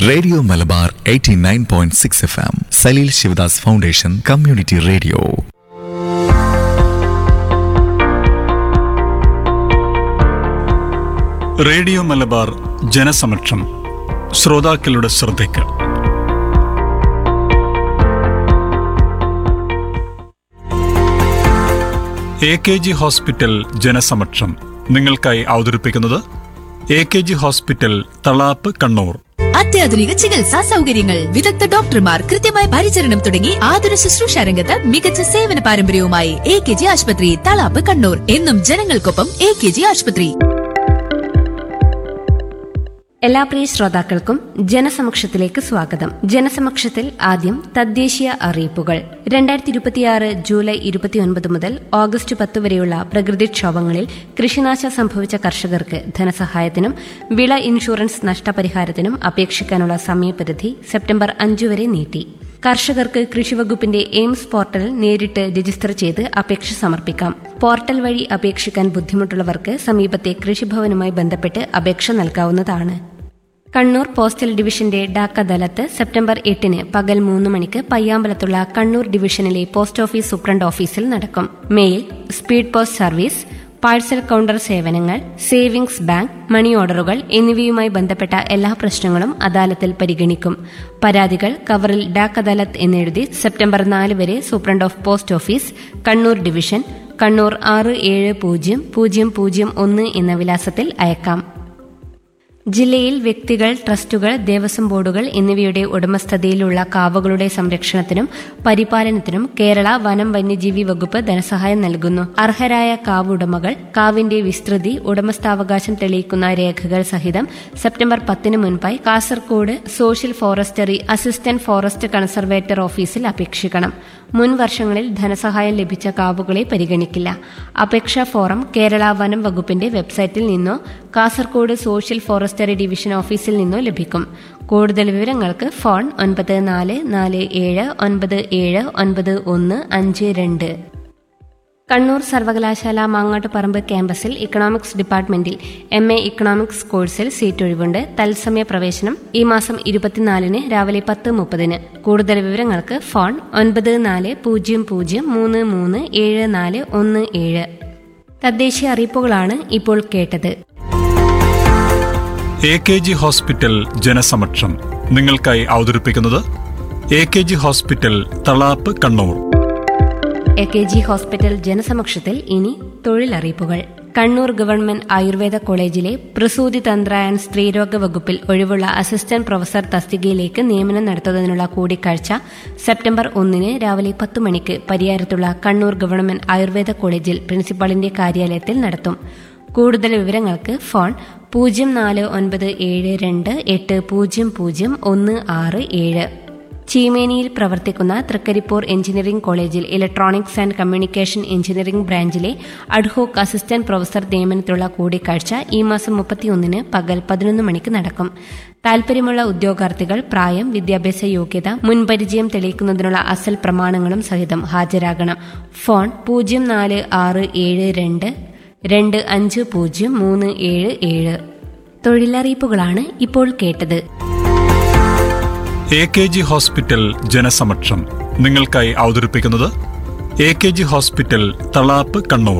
radio Malabar 89.6 point six F M Salil Shivadas foundation community radio radio Malabar ജനസമക്ഷം ശ്രോതാക്കളുടെ ശ്രദ്ധയ്ക്ക് എ കെ ജി ഹോസ്പിറ്റൽ ജനസമക്ഷം നിങ്ങൾക്കായി അവതരിപ്പിക്കുന്നത് A K G hospital Thalap Kannur അത്യാധുനിക ചികിത്സാ സൗകര്യങ്ങൾ വിദഗ്ധ ഡോക്ടർമാർ കൃത്യമായ പരിചരണം തുടങ്ങി ആതുര ശുശ്രൂഷ രംഗത്ത് മികച്ച സേവന പാരമ്പര്യവുമായി എ കെ ജി ആശുപത്രി തളാപ്പ് കണ്ണൂർ എന്നും ജനങ്ങൾക്കൊപ്പം എ കെ ജി ആശുപത്രി എല്ലാ പ്രിയ ശ്രോതാക്കൾക്കും ജനസമക്ഷത്തിലേക്ക് സ്വാഗതം ജനസമക്ഷത്തിൽ ആദ്യം തദ്ദേശീയ അറിയിപ്പുകൾ രണ്ടായിരത്തി ഇരുപത്തിയാറ് ജൂലൈ ഇരുപത്തിയൊൻപത് മുതൽ ഓഗസ്റ്റ് പത്ത് വരെയുള്ള പ്രകൃതിക്ഷോഭങ്ങളിൽ കൃഷിനാശം സംഭവിച്ച കർഷകർക്ക് ധനസഹായത്തിനും വിള ഇൻഷുറൻസ് നഷ്ടപരിഹാരത്തിനും അപേക്ഷിക്കാനുള്ള സമയപരിധി സെപ്റ്റംബർ അഞ്ചു വരെ നീട്ടി കർഷകർക്ക് കൃഷിവകുപ്പിന്റെ എയിംസ് പോർട്ടലിൽ നേരിട്ട് രജിസ്റ്റർ ചെയ്ത് അപേക്ഷ സമർപ്പിക്കാം പോർട്ടൽ വഴി അപേക്ഷിക്കാൻ ബുദ്ധിമുട്ടുള്ളവർക്ക് സമീപത്തെ കൃഷിഭവനുമായി ബന്ധപ്പെട്ട് അപേക്ഷ നൽകാവുന്നതാണ് കണ്ണൂർ പോസ്റ്റൽ ഡിവിഷന്റെ ഡാക്ക ദലത്ത് സെപ്റ്റംബർ എട്ടിന് പകൽ മൂന്ന് മണിക്ക് പയ്യാമ്പലത്തുള്ള കണ്ണൂർ ഡിവിഷനിലെ പോസ്റ്റ് ഓഫീസ് സൂപ്രണ്ട് ഓഫീസിൽ നടക്കും mail speed post service parcel counter സേവനങ്ങൾ സേവിംഗ്സ് ബാങ്ക് മണി ഓർഡറുകൾ എന്നിവയുമായി ബന്ധപ്പെട്ട എല്ലാ പ്രശ്നങ്ങളും അദാലത്തിൽ പരിഗണിക്കും പരാതികൾ കവറിൽ ഡാക് അദാലത്ത് എന്നെഴുതി സെപ്റ്റംബർ നാല് വരെ superintendent of post office Kannur division Kannur ആറ് ഏഴ് പൂജ്യം പൂജ്യം പൂജ്യം ഒന്ന് എന്ന വിലാസത്തിൽ അയക്കാം ജില്ലയിൽ വ്യക്തികൾ ട്രസ്റ്റുകൾ ദേവസ്വം ബോർഡുകൾ എന്നിവയുടെ ഉടമസ്ഥതയിലുള്ള കാവുകളുടെ സംരക്ഷണത്തിനും പരിപാലനത്തിനും കേരള വനം വന്യജീവി വകുപ്പ് ധനസഹായം നൽകുന്നു അർഹരായ കാവുടമകൾ കാവിന്റെ വിസ്തൃതി ഉടമസ്ഥാവകാശം തെളിയിക്കുന്ന രേഖകൾ സഹിതം സെപ്റ്റംബർ പത്തിന് മുൻപായി Kasaragod social forestry assistant forest conservator ഓഫീസിൽ അപേക്ഷിക്കണം മുൻ വർഷങ്ങളിൽ ധനസഹായം ലഭിച്ച കാവുകളെ പരിഗണിക്കില്ല അപേക്ഷാ ഫോറം കേരള വനം വകുപ്പിന്റെ വെബ്സൈറ്റിൽ നിന്നോ കാസർകോട് സോഷ്യൽ ഫോറസ്റ്ററി ഡിവിഷൻ ഓഫീസിൽ നിന്നോ ലഭിക്കും കൂടുതൽ വിവരങ്ങൾക്ക് ഫോൺ ഒൻപത് നാല് നാല് ഏഴ് ഒൻപത് ഏഴ് ഒൻപത് ഒന്ന് അഞ്ച് രണ്ട് കണ്ണൂർ സർവകലാശാല മാങ്ങാട്ടുപറമ്പ് ക്യാമ്പസിൽ ഇക്കണോമിക്സ് ഡിപ്പാർട്ട്മെന്റിൽ എം എ ഇക്കണോമിക്സ് കോഴ്സിൽ സീറ്റ് ഒഴിവുണ്ട് തത്സമയ പ്രവേശനം ഈ മാസം ഇരുപത്തിനാലിന് രാവിലെ പത്ത് മുപ്പതിന് കൂടുതൽ വിവരങ്ങൾക്ക് ഫോൺ ഒൻപത് നാല് പൂജ്യം പൂജ്യം മൂന്ന് മൂന്ന് ഏഴ് നാല് ഒന്ന് ഏഴ് തദ്ദേശീയ അറിയിപ്പുകളാണ് ഇപ്പോൾ കേട്ടത് എ കെ ജി ഹോസ്പിറ്റൽ ജനസമക്ഷം നിങ്ങൾക്കായി അവതരിപ്പിക്കുന്നത് A K G hospital Thalap Kannur A K G hospital ജനസമക്ഷത്തിൽ ഇനി തൊഴിലറിയിപ്പുകൾ കണ്ണൂർ ഗവൺമെന്റ് ആയുർവേദ കോളേജിലെ പ്രസൂതി തന്ത്ര ആൻഡ് സ്ത്രീരോഗ വകുപ്പിൽ ഒഴിവുള്ള അസിസ്റ്റന്റ് പ്രൊഫസർ തസ്തികയിലേക്ക് നിയമനം നടത്തുന്നതിനുള്ള കൂടിക്കാഴ്ച സെപ്റ്റംബർ ഒന്നിന് രാവിലെ പത്ത് മണിക്ക് പരിയാരത്തുള്ള കണ്ണൂർ ഗവൺമെന്റ് ആയുർവേദ കോളേജിൽ പ്രിൻസിപ്പാളിന്റെ കാര്യാലയത്തിൽ നടത്തും കൂടുതൽ വിവരങ്ങൾക്ക് ഫോൺ പൂജ്യം നാല് ഒൻപത് ഏഴ് രണ്ട് എട്ട് പൂജ്യം പൂജ്യം ഒന്ന് ആറ് ഏഴ് ചീമേനിയിൽ പ്രവർത്തിക്കുന്ന തൃക്കരിപ്പൂർ എഞ്ചിനീയറിംഗ് കോളേജിൽ ഇലക്ട്രോണിക്സ് ആൻഡ് കമ്മ്യൂണിക്കേഷൻ എഞ്ചിനീയറിംഗ് ബ്രാഞ്ചിലെ അഡ്ഹോക്ക് അസിസ്റ്റന്റ് പ്രൊഫസർ നിയമനത്തിലുള്ള കൂടിക്കാഴ്ച ഈ മാസം മുപ്പത്തിയൊന്നിന് പകൽ പതിനൊന്ന് മണിക്ക് നടക്കും താൽപര്യമുള്ള ഉദ്യോഗാർത്ഥികൾ പ്രായം വിദ്യാഭ്യാസ യോഗ്യത മുൻപരിചയം തെളിയിക്കുന്നതിനുള്ള അസൽ പ്രമാണങ്ങളും സഹിതം ഹാജരാകണം ഫോൺ പൂജ്യം നാല് ആറ് ഏഴ് രണ്ട് രണ്ട് അഞ്ച് പൂജ്യം മൂന്ന് ഏഴ് ഏഴ് തൊഴിലറിയിപ്പുകളാണ് ഇപ്പോൾ കേട്ടത് എ കെ ജി ഹോസ്പിറ്റൽ ജനസമക്ഷം നിങ്ങൾക്കായി അവതരിപ്പിക്കുന്നത് A K G hospital Thalap Kannur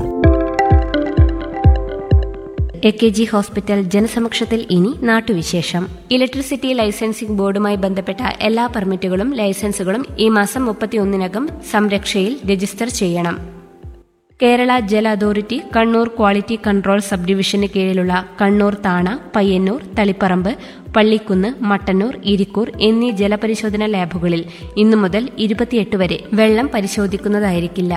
A K G hospital ജനസമക്ഷത്തിൽ ഇനി നാട്ടുവിശേഷം ഇലക്ട്രിസിറ്റി ലൈസൻസിംഗ് ബോർഡുമായി ബന്ധപ്പെട്ട എല്ലാ പെർമിറ്റുകളും ലൈസൻസുകളും ഈ മാസം മുപ്പത്തിയൊന്നിനകം സംരക്ഷയിൽ രജിസ്റ്റർ ചെയ്യണം കേരള ജല authority Kannur quality control sub ഡിവിഷന് കീഴിലുള്ള കണ്ണൂർ താണ പയ്യന്നൂർ തളിപ്പറമ്പ് പള്ളിക്കുന്ന് മട്ടന്നൂർ ഇരിക്കൂർ എന്നീ ജലപരിശോധന ലാബുകളിൽ ഇന്നു മുതൽ ഇരുപത്തിയെട്ട് വരെ വെള്ളം പരിശോധിക്കുന്നതായിരിക്കില്ല